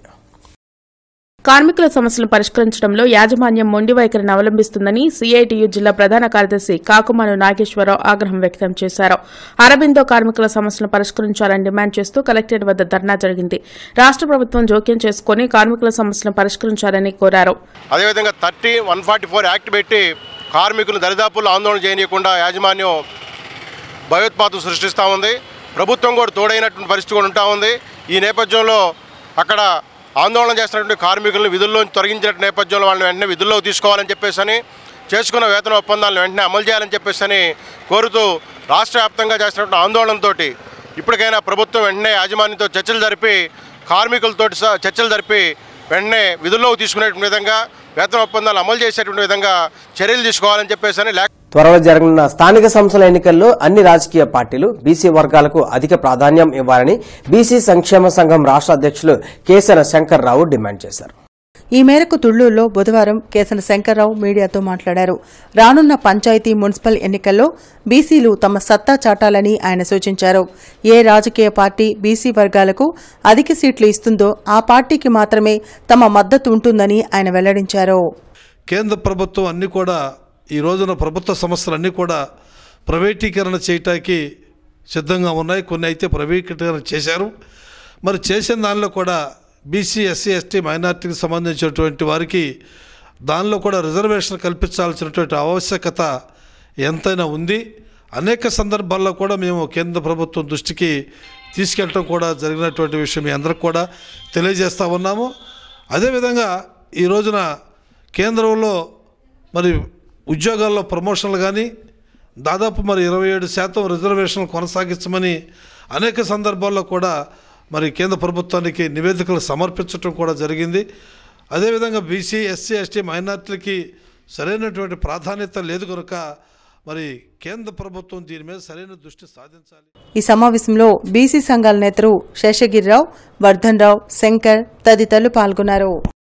కార్మికుల సమస్యలను పరిష్కరించడంలో యాజమాన్యం మొండి వైఖరిని అవలంబిస్తుందని సీఐటియు జిల్లా ప్రధాన కార్యదర్శి కాకుమాను నాగేశ్వరరావు ఆగ్రహం వ్యక్తం చేశారు అరబిందో కార్మికుల సమస్యలను పరిష్కరించాలని డిమాండ్ చేస్తూ కలెక్టరేట్ వద్ద ధర్నా జరిగింది రాష్ట్ర ప్రభుత్వం జోక్యం చేసుకుని కార్మికుల సమస్యలను పరిష్కరించాలని కోరారు అదేవిధంగా thirty one forty four act పెట్టి కార్మికులను దరిదాపుల్లో ఆందోళన చేయనీయకుండా యాజమాన్యం భయోత్పాతం సృష్టిస్తూ ఉంది ప్రభుత్వం కూడా తోడైనటువంటి పరిస్థితి కూడా ఉంటా ఉంది ఈ నేపథ్యంలో అక్కడ ఆందోళన చేస్తున్నటువంటి కార్మికులను విధుల్లో తొలగించిన నేపథ్యంలో వాళ్ళని వెంటనే విధుల్లో తీసుకోవాలని చెప్పేసి అని చేసుకున్న వేతన ఒప్పందాలను వెంటనే అమలు చేయాలని చెప్పేసి అని కోరుతూ రాష్ట్ర వ్యాప్తంగా చేస్తున్నటువంటి ఆందోళనతో ఇప్పటికైనా ప్రభుత్వం వెంటనే యాజమాన్యంతో చర్చలు జరిపి కార్మికులతో చర్చలు జరిపి వెంటనే విధుల్లోకి తీసుకునే విధంగా వేతన ఒప్పందాలు అమలు చేసేటువంటి విధంగా చర్యలు తీసుకోవాలని చెప్పేసి అని లేఖ త్వరలో జరగనున్న స్థానిక సంస్థల ఎన్నికల్లో అన్ని రాజకీయ పార్టీలు బీసీ వర్గాలకు అధిక ప్రాధాన్యం ఇవ్వాలని బీసీ సంక్షేమ సంఘం రాష్ట్ర అధ్యక్షులు కేసన శంకర్రావు డిమాండ్ చేశారు ఈ మేరకు తుళ్లూరులో బుధవారం కేసన శంకర్రావు మీడియాతో మాట్లాడారు రానున్న పంచాయతీ మున్సిపల్ ఎన్నికల్లో బీసీలు తమ సత్తా చాటాలని ఆయన సూచించారు ఏ రాజకీయ పార్టీ బీసీ వర్గాలకు అధిక సీట్లు ఇస్తుందో ఆ పార్టీకి మాత్రమే తమ మద్దతు ఉంటుందని ఆయన వెల్లడించారు కేంద్ర ప్రభుత్వం అన్నీ కూడా ఈ రోజున ప్రభుత్వ సంస్థలన్నీ కూడా ప్రైవేటీకరణ చేయటానికి సిద్ధంగా ఉన్నాయి కొన్ని అయితే ప్రైవేటీకరణ చేశారు మరి చేసిన దానిలో కూడా బీసీ ఎస్సీ ఎస్టీ మైనార్టీకి సంబంధించినటువంటి వారికి దానిలో కూడా రిజర్వేషన్ కల్పించాల్సినటువంటి ఆవశ్యకత ఎంతైనా ఉంది అనేక సందర్భాల్లో కూడా మేము కేంద్ర ప్రభుత్వం దృష్టికి తీసుకెళ్ళటం కూడా జరిగినటువంటి విషయం మీ అందరికి కూడా తెలియజేస్తూ ఉన్నాము అదేవిధంగా ఈ రోజున కేంద్రంలో మరి ఉద్యోగాల్లో ప్రమోషన్లు కానీ దాదాపు మరి ఇరవై ఏడు శాతం రిజర్వేషన్లు కొనసాగించమని అనేక సందర్భాల్లో కూడా మరి కేంద్ర ప్రభుత్వానికి నివేదికలు సమర్పించడం కూడా జరిగింది అదేవిధంగా బీసీ ఎస్సీ ఎస్టీ మైనార్టీలకి సరైనటువంటి ప్రాధాన్యత లేదు కనుక మరి కేంద్ర ప్రభుత్వం దీని మీద సరైన దృష్టి సాధించాలి ఈ సమావేశంలో బీసీ సంఘాల నేతలు శేషగిరిరావు వర్ధన్ రావు శంకర్ తదితరులు పాల్గొన్నారు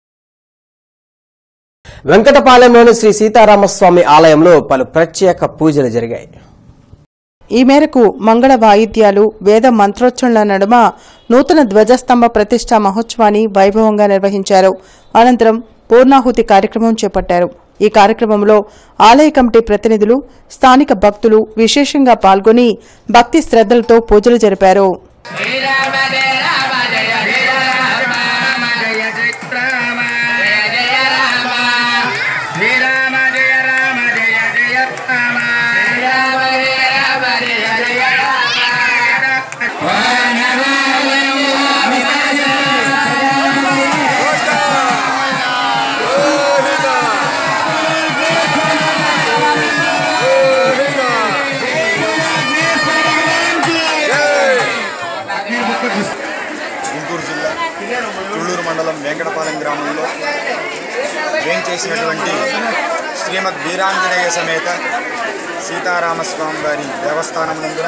వెంకటపాలెంలోని శ్రీ సీతారామస్వామి ఆలయంలో పలు ప్రత్యేక పూజలు జరిగాయి ఈ మేరకు మంగళ వాయిద్యాలు వేద మంత్రోచ్చరణల నడుమ నూతన ధ్వజస్తంభ ప్రతిష్ఠా మహోత్సవాన్ని వైభవంగా నిర్వహించారు అనంతరం పూర్ణాహుతి కార్యక్రమం చేపట్టారు ఈ కార్యక్రమంలో ఆలయ కమిటీ ప్రతినిధులు స్థానిక భక్తులు విశేషంగా పాల్గొని భక్తి శ్రద్ధలతో పూజలు జరిపారు శ్రీరామ జయ రామ జయ జయ రామ శ్రీరామ జయ రామ జయ జయ గుంటూరు జిల్లా తుళ్ళూరు మండలం వెంకటపాలెం గ్రామంలో వేంచేసినటువంటి శ్రీమద్ వీరాంజనేయ సమేత సీతారామస్వామి వారి దేవస్థానం నందున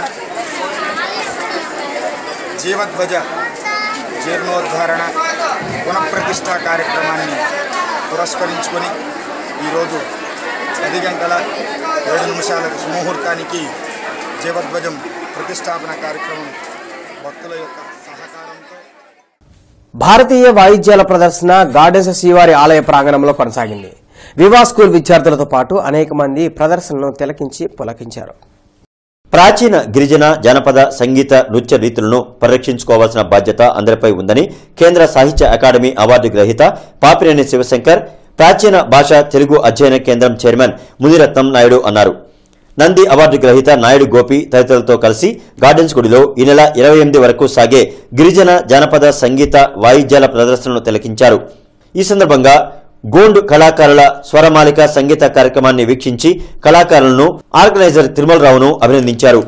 జీవధ్వజ జీర్ణోద్ధారణ పునఃప్రతిష్ఠా కార్యక్రమాన్ని పురస్కరించుకొని ఈరోజు పది గంటల ఏడు నిమిషాల సుముహూర్తానికి జీవధ్వజం ప్రతిష్టాపన కార్యక్రమం భక్తుల యొక్క సహకారంతో భారతీయ వాయిద్యాల ప్రదర్శన గార్డెన్స్ శ్రీవారి ఆలయ ప్రాంగణంలో కొనసాగింది వివా స్కూల్ విద్యార్థులతో పాటు అనేక మంది ప్రదర్శనను తిలకించి పులకించారు ప్రాచీన గిరిజన జానపద సంగీత నృత్య రీతులను పరిరక్షించుకోవాల్సిన బాధ్యత అందరిపై ఉందని కేంద్ర సాహిత్య అకాడమీ అవార్డు గ్రహీత పాపినేని శివశంకర్ ప్రాచీన భాష తెలుగు అధ్యయన కేంద్రం చైర్మన్ ముదిరత్నం నాయుడు అన్నారు నంది అవార్డు గ్రహీత నాయుడు గోపి తదితరులతో కలిసి గార్డెన్స్ గుడిలో ఈ నెల ఇరవై ఎనిమిది వరకు సాగే గిరిజన జానపద సంగీత వాయిద్యాల ప్రదర్శనను తిలకించారు ఈ సందర్భంగా గోండ్ కళాకారుల స్వరమాలిక సంగీత కార్యక్రమాన్ని వీక్షించి కళాకారులను ఆర్గనైజర్ తిరుమలరావును అభినందించారు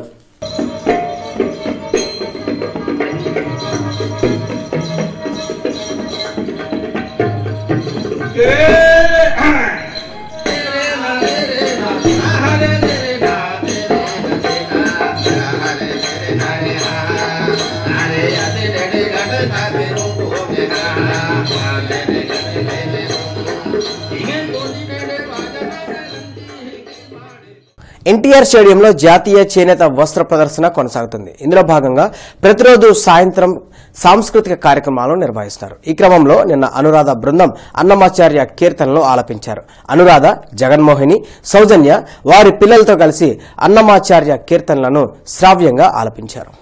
ఎన్టీఆర్ స్టేడియంలో జాతీయ చేనేత వస్త్ర ప్రదర్శన కొనసాగుతుంది ఇందులో భాగంగా ప్రతిరోజు సాయంత్రం సాంస్కృతిక కార్యక్రమాలు నిర్వహిస్తారు ఈ క్రమంలో నిన్న అనురాధ బృందం అన్నమాచార్య కీర్తనలు ఆలపించారు అనురాధ జగన్మోహిని సౌజన్య వారి పిల్లలతో కలిసి అన్నమాచార్య కీర్తనలను శ్రావ్యంగా ఆలపించారు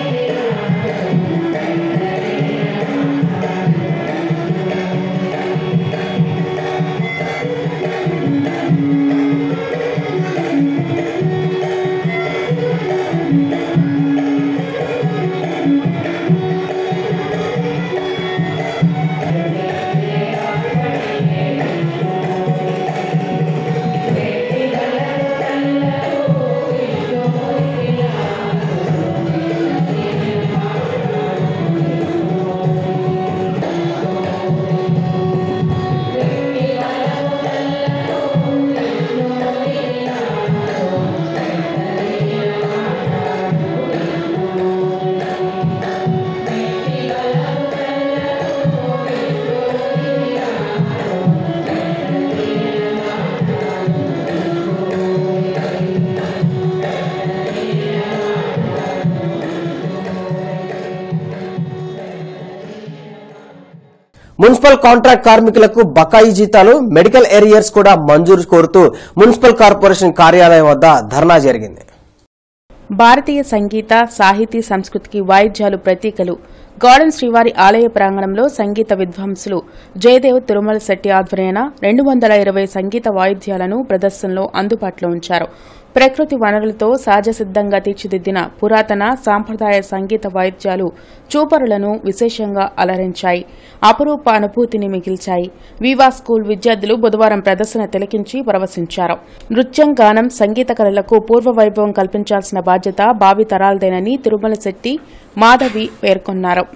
మున్సిపల్ కాంట్రాక్ట్ కార్మికులకు బకాయి జీతాలు మెడికల్ ఏరియర్స్ కూడా మంజూరు కోరుతూ మున్సిపల్ కార్పొరేషన్ కార్యాలయం వద్ద ధర్నా జరిగింది భారతీయ సంగీత సాహితీ సంస్కృతికి వాయిద్యాలు ప్రతీకలు గార్డెన్ శ్రీవారి ఆలయ ప్రాంగణంలో సంగీత విద్వాంసులు జయదేవ్ తిరుమల శెట్టి ఆధ్వర్యాన రెండు వందల ఇరవై సంగీత వాయిద్యాలను ప్రదర్శనలో అందుబాటులో ఉంచారు ప్రకృతి వనరులతో సహజ సిద్ధంగా తీర్చిదిద్దిన పురాతన సాంప్రదాయ సంగీత వాయిద్యాలు చూపరులను విశేషంగా అలరించాయి అపురూప అనుభూతిని మిగిల్చాయి వివా స్కూల్ విద్యార్థులు బుధవారం ప్రదర్శన తిలకించి పరవశించారు నృత్యం గానం సంగీత కళలకు పూర్వ వైభవం కల్పించాల్సిన బాధ్యత భావి తరాలదేనని తిరుమల శెట్టి మాధవి పేర్కొన్నారు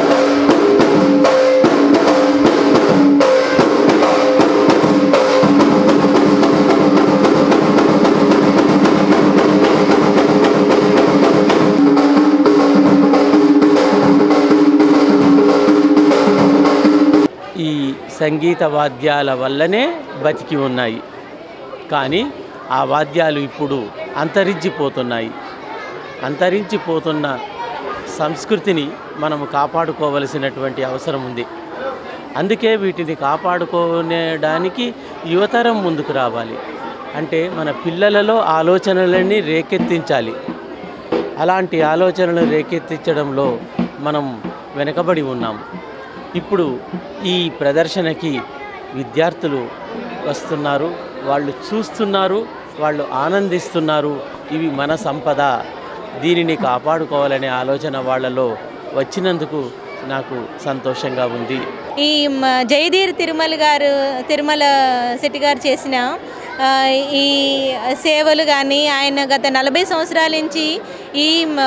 ఈ సంగీత వాద్యాల వల్లనే బతికి ఉన్నాయి కానీ ఆ వాద్యాలు ఇప్పుడు అంతరించిపోతున్నాయి అంతరించిపోతున్న సంస్కృతిని మనము కాపాడుకోవలసినటువంటి అవసరం ఉంది అందుకే వీటిని కాపాడుకోనేడానికి యువతరం ముందుకు రావాలి అంటే మన పిల్లలలో ఆలోచనలన్నీ రేకెత్తించాలి అలాంటి ఆలోచనలు రేకెత్తించడంలో మనం వెనకబడి ఉన్నాం ఇప్పుడు ఈ ప్రదర్శనకి విద్యార్థులు వస్తున్నారు వాళ్ళు చూస్తున్నారు వాళ్ళు ఆనందిస్తున్నారు ఇవి మన సంపద దీనిని కాపాడుకోవాలనే ఆలోచన వాళ్ళలో వచ్చినందుకు నాకు సంతోషంగా ఉంది ఈ మ- జయధీర్ తిరుమల గారు తిరుమల శెట్టి గారు చేసిన ఆ, ఈ సేవలు కానీ ఆయన గత నలభై సంవత్సరాల నుంచి ఈ మ,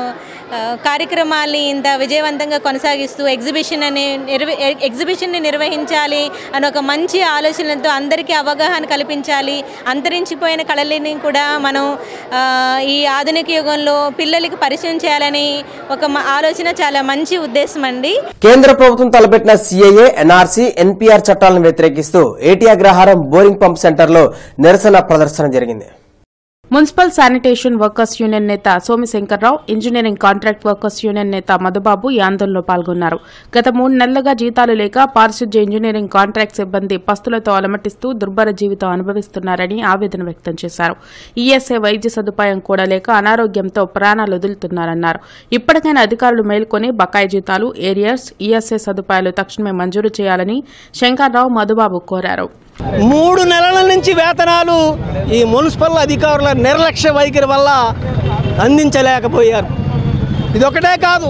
ఆ, కార్యక్రమాల్ని ఇంత విజయవంతంగా కొనసాగిస్తూ ఎగ్జిబిషన్ అనే నిర్వ ఎగ్జిబిషన్ని నిర్వహించాలి అని ఒక మంచి ఆలోచనలతో అందరికీ అవగాహన కల్పించాలి అంతరించిపోయిన కళలని కూడా మనం ఆ, ఈ ఆధునిక యుగంలో పిల్లలకి పరిచయం చేయాలని ఒక మ- ఆలోచన చాలా మంచి ఉద్దేశం అండి కేంద్ర ప్రభుత్వం తలపెట్టిన సిఐఏ ఎన్ఆర్సీ ఎన్పీఆర్ చట్టాలను వ్యతిరేకిస్తూ ఏటీ అగ్రహారం బోరింగ్ పంప్ సెంటర్లో నిరసన ప్రదర్శన జరిగింది మున్సిపల్ శానిటేషన్ వర్కర్స్ యూనియన్ నేత Somishankar Rao engineering contract workers union నేత మధుబాబు ఈ ఆందోళనలో పాల్గొన్నారు గత మూడు నెలలుగా జీతాలు లేక పారిశుధ్య ఇంజనీరింగ్ కాంట్రాక్ట్ సిబ్బంది పస్తులతో అలమటిస్తూ దుర్భర జీవితం అనుభవిస్తున్నారని ఆవేదన వ్యక్తం చేశారు ఈఎస్ఐ వైద్య సదుపాయం కూడా లేక అనారోగ్యంతో ప్రాణాలు వదులుతున్నారన్నారు ఇప్పటికైనా అధికారులు మేల్కొని బకాయి జీతాలు ఏరియర్స్ ఈఎస్ఐ సదుపాయాలు తక్షణమే మంజూరు చేయాలని శంకర్రావు మధుబాబు కోరారు మూడు నెలల నుంచి వేతనాలు ఈ మున్సిపల్ అధికారుల నిర్లక్ష్య వైఖరి వల్ల అందించలేకపోయారు ఇదొకటే కాదు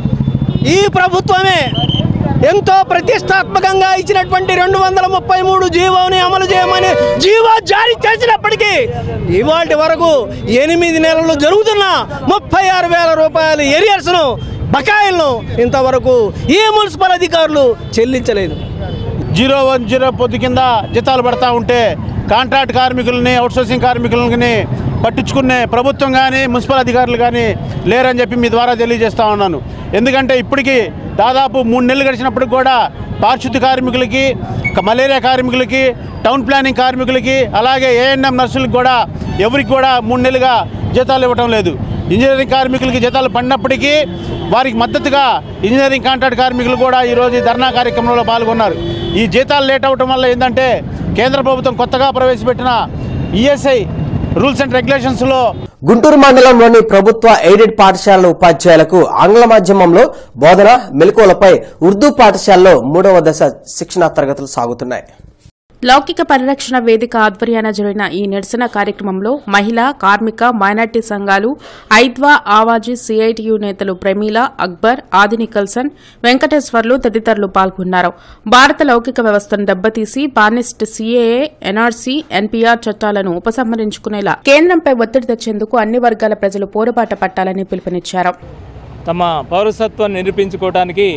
ఈ ప్రభుత్వమే ఎంతో ప్రతిష్టాత్మకంగా ఇచ్చినటువంటి రెండు వందల ముప్పై మూడు జీవోని అమలు చేయమని జీవో జారీ చేసినప్పటికీ ఇవాటి వరకు ఎనిమిది నెలలు జరుగుతున్న ముప్పై ఆరు వేల రూపాయల ఏరియర్స్ను బకాయిలను ఇంతవరకు ఈ మున్సిపల్ అధికారులు చెల్లించలేదు జీరో వన్ జీరో పొద్దు కింద జీతాలు పడతా ఉంటే కాంట్రాక్ట్ కార్మికులని అవుట్సోర్సింగ్ కార్మికులని పట్టించుకునే ప్రభుత్వం కానీ మున్సిపల్ అధికారులు కానీ లేరని చెప్పి మీ ద్వారా తెలియజేస్తా ఉన్నాను ఎందుకంటే ఇప్పటికీ దాదాపు మూడు నెలలు గడిచినప్పటికి కూడా పారిశుద్ధ్య కార్మికులకి క- మలేరియా కార్మికులకి టౌన్ ప్లానింగ్ కార్మికులకి అలాగే ఏఎన్ఎం నర్సులకు కూడా ఎవరికి కూడా మూడు నెలలుగా జీతాలు ఇవ్వటం లేదు ఇంజనీరింగ్ కార్మికులకి జీతాలు పడినప్పటికీ వారికి మద్దతుగా ఇంజనీరింగ్ కాంట్రాక్ట్ కార్మికులు కూడా ఈరోజు ఈ ధర్నా కార్యక్రమంలో పాల్గొన్నారు ఈ జీతాలు లేట్ అవటం వల్ల ఏంటంటే కేంద్ర ప్రభుత్వం కొత్తగా ప్రవేశపెట్టిన ఈఎస్ఐ రూల్స్ అండ్ రెగ్యులేషన్స్లో గుంటూరు మండలంలోని ప్రభుత్వ ఎయిడెడ్ పాఠశాలల ఉపాధ్యాయులకు ఆంగ్ల మాధ్యమంలో బోధన మెలకువలపై ఉర్దూ పాఠశాలలో మూడవ దశ శిక్షణా తరగతులు సాగుతున్నాయి లౌకిక పరిరక్షణ వేదిక ఆధ్వర్యాన జరిగిన ఈ నిరసన కార్యక్రమంలో మహిళా కార్మిక మైనార్టీ సంఘాలు ఐద్వా ఆవాజీ సిఐటియు నేతలు ప్రమీల అక్బర్ ఆది నికల్సన్ వెంకటేశ్వర్లు తదితరులు పాల్గొన్నారు భారత లౌకిక వ్యవస్థను దెబ్బతీసి బానిస్ట్ సిఏఏ ఎన్ఆర్సీ ఎన్పీఆర్ చట్టాలను ఉపసంహరించుకునేలా కేంద్రంపై ఒత్తిడి తెచ్చేందుకు అన్ని వర్గాల ప్రజలు పోరుబాట పట్టాలని పిలుపునిచ్చారు తమ పౌరసత్వాన్ని నిరూపించుకోవడానికి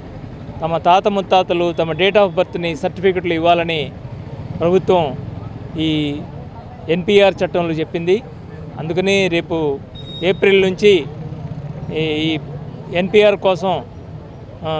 తమ తాత ముత్తాతలు తమ డేట్ ఆఫ్ బర్త్ని సర్టిఫికెట్లు ఇవ్వాలని ప్రభుత్వం ఈ ఎన్పిఆర్ చట్టంలో చెప్పింది అందుకని రేపు ఏప్రిల్ నుంచి ఈ ఎన్పిఆర్ కోసం ఆ,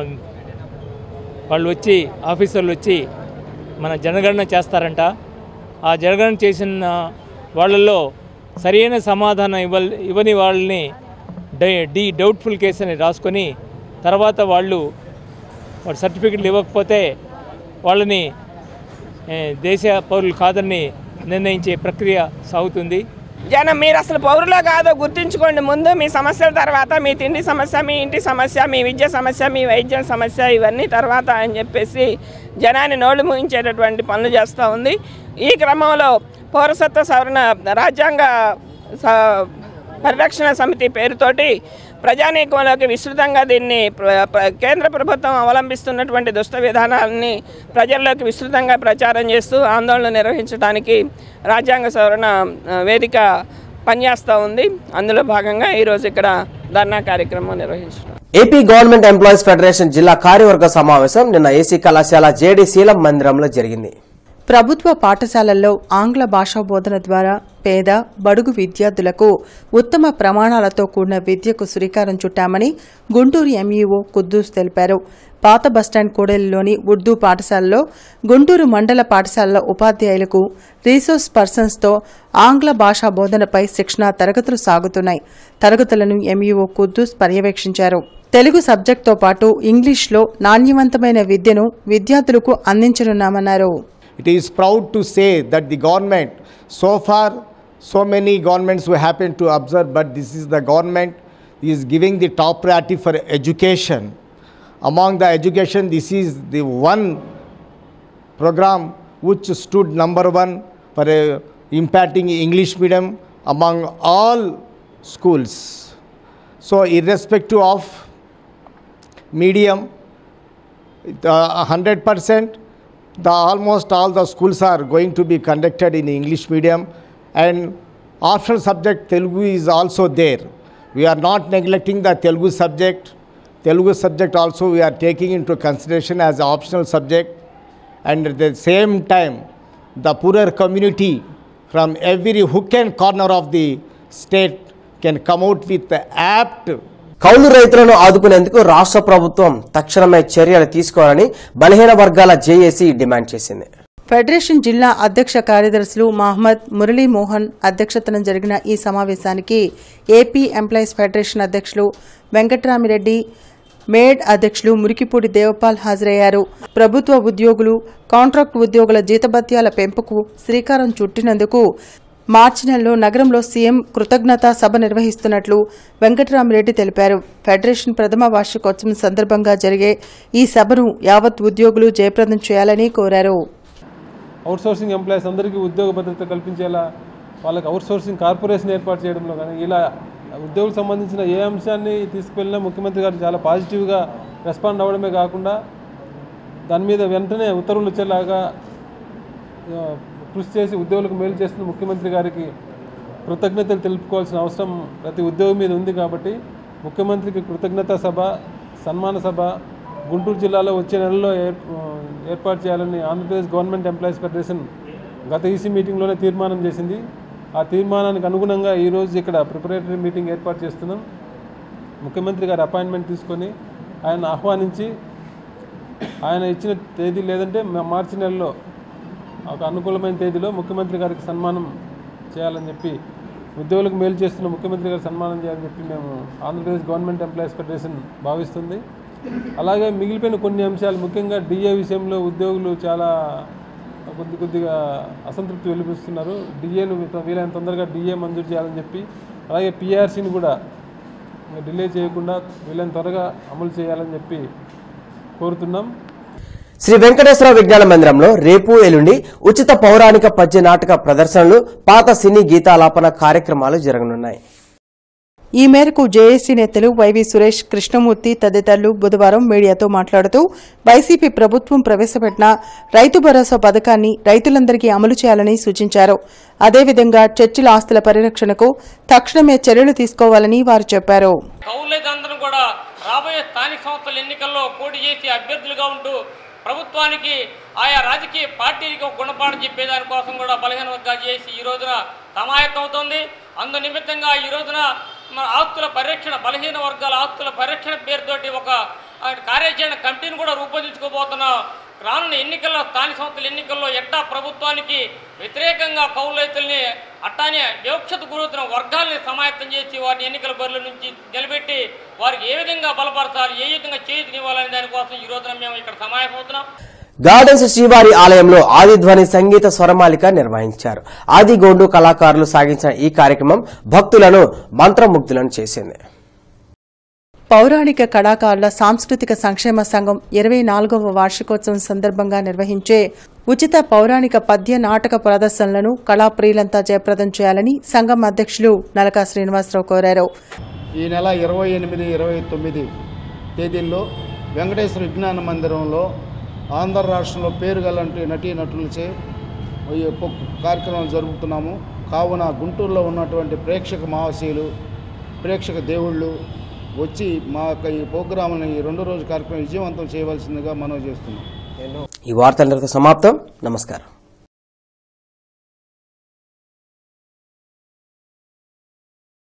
వాళ్ళు వచ్చి ఆఫీసర్లు వచ్చి మన జనగణన చేస్తారంట ఆ జనగణన చేసిన వాళ్ళల్లో సరైన సమాధానం ఇవ్వ ఇవ్వని వాళ్ళని డై డి డౌట్ఫుల్ కేసు అని రాసుకొని తర్వాత వాళ్ళు వాడు సర్టిఫికెట్లు ఇవ్వకపోతే వాళ్ళని ఏ, దేశ పౌరులు కాదని నిర్ణయించే ప్రక్రియ సాగుతుంది జనం మీరు అసలు పౌరులో కాదో గుర్తుంచుకోండి ముందు మీ సమస్యల తర్వాత మీ తిండి సమస్య మీ ఇంటి సమస్య మీ విద్య సమస్య మీ వైద్యం సమస్య ఇవన్నీ తర్వాత అని చెప్పేసి జనాన్ని నోళ్ళు ముగించేటటువంటి పనులు చేస్తూ ఉంది ఈ క్రమంలో పౌరసత్వ సవరణ రాజ్యాంగ స- పరిరక్షణ సమితి పేరుతోటి ప్రజానీకంలోకి విస్తృతంగా దీన్ని ప్ర- ప్ర- కేంద్ర ప్రభుత్వం అవలంబిస్తున్నటువంటి దుష్ట విధానాలని ప్రజల్లోకి విస్తృతంగా ప్రచారం చేస్తూ ఆందోళన నిర్వహించడానికి రాజ్యాంగ సవరణ ఆ, వేదిక పనిచేస్తూ ఉంది అందులో భాగంగా ఈరోజు ఇక్కడ ధర్నా కార్యక్రమం నిర్వహించడం ఏపీ గవర్నమెంట్ ఎంప్లాయీస్ ఫెడరేషన్ జిల్లా కార్యవర్గ సమావేశం నిన్న ఏసీ కళాశాల జేడీ శీలం మందిరంలో జరిగింది ప్రభుత్వ పాఠశాలల్లో ఆంగ్ల భాషా బోధన ద్వారా పేద బడుగు విద్యార్థులకు ఉత్తమ ప్రమాణాలతో కూడిన విద్యకు శ్రీకారం చుట్టామని గుంటూరు ఎంఈఓ కుద్దూస్ తెలిపారు పాత బస్టాండ్ కూడలిలోని ఉర్దూ పాఠశాలలో గుంటూరు మండల పాఠశాలల ఉపాధ్యాయులకు రీసోర్స్ పర్సన్స్తో ఆంగ్ల భాషా బోధనపై శిక్షణా తరగతులు సాగుతున్నాయి తరగతులను ఎంఈఓ కుద్దూస్ పర్యవేక్షించారు తెలుగు సబ్జెక్టుతో పాటు ఇంగ్లీష్లో నాణ్యవంతమైన విద్యను విద్యార్థులకు అందించనున్నామన్నారు It is proud to say that the government, so far, so many governments we happen to observe, but this is the government is giving the top priority for education. Among the education, this is the one program which stood number one for uh, impacting English medium among all schools. So, irrespective of medium, uh, 100%, the almost all the schools are going to be conducted in English medium and optional subject Telugu is also there. We are not neglecting the Telugu subject. Telugu subject also we are taking into consideration as optional subject and at the same time the poorer community from every hook and corner of the state can come out with the apt కౌలు రైతులను ఆదుకునేందుకు రాష్ట్ర ప్రభుత్వం తక్షణమే చర్యలు తీసుకోవాలని బలహీన వర్గాల జేఏసీ డిమాండ్ చేసింది ఫెడరేషన్ జిల్లా అధ్యక్ష కార్యదర్శులు మహమ్మద్ మురళీ మోహన్ అధ్యక్షతన జరిగిన ఈ సమావేశానికి ఏపీ ఎంప్లాయీస్ ఫెడరేషన్ అధ్యక్షులు వెంకట్రామిరెడ్డి మేడ్ అధ్యక్షులు మురికిపూడి దేవపాల్ హాజరయ్యారు ప్రభుత్వ ఉద్యోగులు కాంట్రాక్ట్ ఉద్యోగుల జీతభత్యాల పెంపుకు శ్రీకారం చుట్టినందుకు మార్చి నెలలో నగరంలో సీఎం కృతజ్ఞతా సభ నిర్వహిస్తున్నట్లు వెంకటరామిరెడ్డి తెలిపారు ఫెడరేషన్ ప్రథమ వార్షికోత్సవం సందర్భంగా జరిగే ఈ సభను యావత్ ఉద్యోగులు జయప్రదం చేయాలని కోరారు అవుట్సోర్సింగ్ ఎంప్లాయీస్ అందరికీ ఉద్యోగ భద్రత కల్పించేలా వాళ్ళకి అవుట్సోర్సింగ్ కార్పొరేషన్ ఏర్పాటు చేయడంలో కానీ ఇలా ఉద్యోగులకు సంబంధించిన ఏ అంశాన్ని తీసుకువెళ్ళినా ముఖ్యమంత్రి గారు చాలా పాజిటివ్గా రెస్పాండ్ అవ్వడమే కాకుండా దాని మీద వెంటనే ఉత్తర్వులు వచ్చేలాగా ఆ, కృషి చేసి ఉద్యోగులకు మేలు చేస్తున్న ముఖ్యమంత్రి గారికి కృతజ్ఞతలు తెలుపుకోవాల్సిన అవసరం ప్రతి ఉద్యోగి మీద ఉంది కాబట్టి ముఖ్యమంత్రికి కృతజ్ఞతా సభ సన్మాన సభ గుంటూరు జిల్లాలో వచ్చే నెలలో ఏర్ ఏర్పాటు చేయాలని ఆంధ్రప్రదేశ్ గవర్నమెంట్ ఎంప్లాయీస్ ఫెడరేషన్ గత ఈసీ మీటింగ్లోనే తీర్మానం చేసింది ఆ తీర్మానానికి అనుగుణంగా ఈరోజు ఇక్కడ ప్రిపరేటరీ మీటింగ్ ఏర్పాటు చేస్తున్నాం ముఖ్యమంత్రి గారి అపాయింట్మెంట్ తీసుకొని ఆయన ఆహ్వానించి ఆయన ఇచ్చిన తేదీ లేదంటే మ- మార్చి నెలలో ఒక అనుకూలమైన తేదీలో ముఖ్యమంత్రి గారికి సన్మానం చేయాలని చెప్పి ఉద్యోగులకు మేలు చేస్తున్న ముఖ్యమంత్రి గారికి సన్మానం చేయాలని చెప్పి మేము ఆంధ్రప్రదేశ్ గవర్నమెంట్ ఎంప్లాయీస్ ఫెడరేషన్ భావిస్తుంది అలాగే మిగిలిపోయిన కొన్ని అంశాలు ముఖ్యంగా డిఏ విషయంలో ఉద్యోగులు చాలా కొద్ది కొద్దిగా అసంతృప్తి వెలిపిస్తున్నారు డిఏలు వీలైన తొందరగా డిఏ మంజూరు చేయాలని చెప్పి అలాగే పిఆర్సీని కూడా ఇంకా డిలే చేయకుండా వీలైన త్వరగా అమలు చేయాలని చెప్పి కోరుతున్నాం శ్రీ వెంకటేశ్వర విజ్ఞాన మందిరంలో రేపు ఎల్లుండి ఉచిత పౌరాణిక పద్య నాటక ప్రదర్శనలు పాత సినీ గీతాలాపన కార్యక్రమాలు జరగనున్నాయి ఈ మేరకు జేఏసీ నేతలు వైవి సురేష్ కృష్ణమూర్తి తదితరులు బుధవారం మీడియాతో మాట్లాడుతూ వైసీపీ ప్రభుత్వం ప్రవేశపెట్టిన రైతు భరోసా పథకాన్ని రైతులందరికీ అమలు చేయాలని సూచించారు అదేవిధంగా చర్చిల ఆస్తుల పరిరక్షణకు తక్షణమే చర్యలు తీసుకోవాలని వారు చెప్పారు కౌలేదందరూ కూడా రాబోయే స్థానిక సంస్థల ఎన్నికల్లో పోటీ చేసి అభ్యర్థులుగా ఉంటూ ప్రభుత్వానికి ఆయా రాజకీయ పార్టీలకు ఒక గుణపాఠం చెప్పేదాని కోసం కూడా బలహీన వర్గాలు చేసి ఈ రోజున సమాయత్తం అవుతోంది అందు నిమిత్తంగా ఈ రోజున మన ఆస్తుల పరిరక్షణ బలహీన వర్గాల ఆస్తుల పరిరక్షణ పేరుతోటి ఒక ఆ, కార్యాచరణ కమిటీని కూడా రూపొందించుకోబోతున్నాం రానున్న ఎన్నికల్లో స్థానిక సంస్థల ఎన్నికల్లో ఎట్టా ప్రభుత్వానికి వ్యతిరేకంగా కౌలు రైతుల్ని అట్టానే వివక్షత గురవుతున్న వర్గాల్ని సమాయత్తం చేసి వారిని ఎన్నికల బరిలో నుంచి నిలబెట్టి వారికి ఏ విధంగా బలపరచాలి ఏ విధంగా చేతినివ్వాలనే దానికోసం ఈ రోజున మేము ఇక్కడ సమాయమవుతున్నాం గార్డెన్స్ శ్రీవారి ఆలయంలో ఆదిధ్వని సంగీత స్వరమాలిక నిర్వహించారు ఆది గోండు కళాకారులు సాగించిన ఈ కార్యక్రమం భక్తులను మంత్రముగ్ధులను చేసింది పౌరాణిక కళాకారుల సాంస్కృతిక సంక్షేమ సంఘం ఇరవై నాలుగవ వార్షికోత్సవం సందర్భంగా నిర్వహించే ఉచిత పౌరాణిక పద్య నాటక ప్రదర్శనలను కళాప్రియులంతా జయప్రదం చేయాలని సంఘం అధ్యక్షులు నలకా శ్రీనివాసరావు కోరారు ఈ నెల ఇరవై ఎనిమిది ఇరవై తొమ్మిది తేదీల్లో వెంకటేశ్వర విజ్ఞాన మందిరంలో ఆంధ్ర రాష్ట్రంలో పేరు గలంటి నటీ నటులచే ఈ యొక్క కార్యక్రమం జరుపుతున్నాము కావున గుంటూరులో ఉన్నటువంటి ప్రేక్షక మహాశీలు ప్రేక్షక దేవుళ్ళు వచ్చి మా యొక్క ఈ ప్రోగ్రాంని ఈ రెండు రోజు కార్యక్రమం విజయవంతం చేయవలసిందిగా మనవి చేస్తున్నాం ఈ వార్తలతో సమాప్తం నమస్కారం